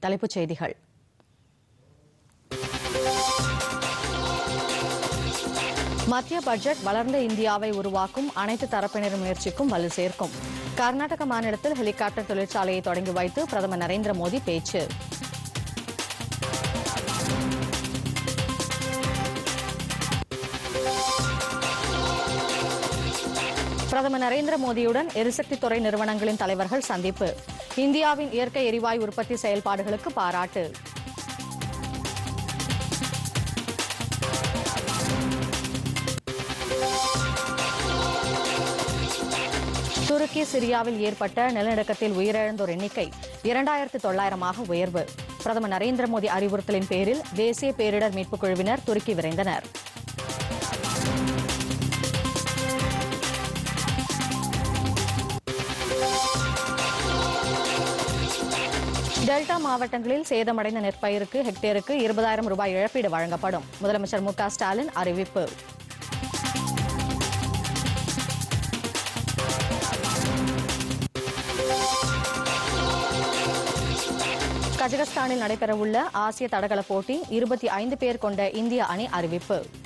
தலைப்புச் செய்திகள் மத்திய பட்ஜெட் வளர்ந்த இந்தியாவை உருவாக்கும் அனைத்து தரப்பினரும் முயற்சிக்கும் வலு சேர்க்கும் கர்நாடக மாநிலத்தில் ஹெலிகாப்டர் தொழிற்சாலையை தொடங்கி வைத்து பிரதமர் நரேந்திர மோடி பேச்சு பிரதமர் நரேந்திர மோடியுடன் எரிசக்தி துறை நிறுவனங்களின் தலைவர்கள் சந்திப்பு இந்தியாவின் இயற்கை எரிவாயு உற்பத்தி செயல்பாடுகளுக்கு பாராட்டு துருக்கி சிரியாவில் ஏற்பட்ட நிலநடுக்கத்தில் உயிரிழந்தோர் எண்ணிக்கை இரண்டாயிரத்து தொள்ளாயிரமாக உயர்வு பிரதமர் நரேந்திர மோடி அறிவுறுத்தலின் பேரில் தேசிய பேரிடர் மீட்புக் குழுவினர் துருக்கி விரைந்தனர் டெல்டா மாவட்டங்களில் சேதமடைந்த நெற்பயிருக்கு ஹெக்டேருக்கு இருபதாயிரம் ரூபாய் இழப்பீடு வழங்கப்படும் முதலமைச்சர் மு க ஸ்டாலின் அறிவிப்பு கஜகஸ்தானில் நடைபெறவுள்ள ஆசிய தடகள போட்டி இருபத்தி ஐந்து பேர் கொண்ட இந்திய அணி அறிவிப்பு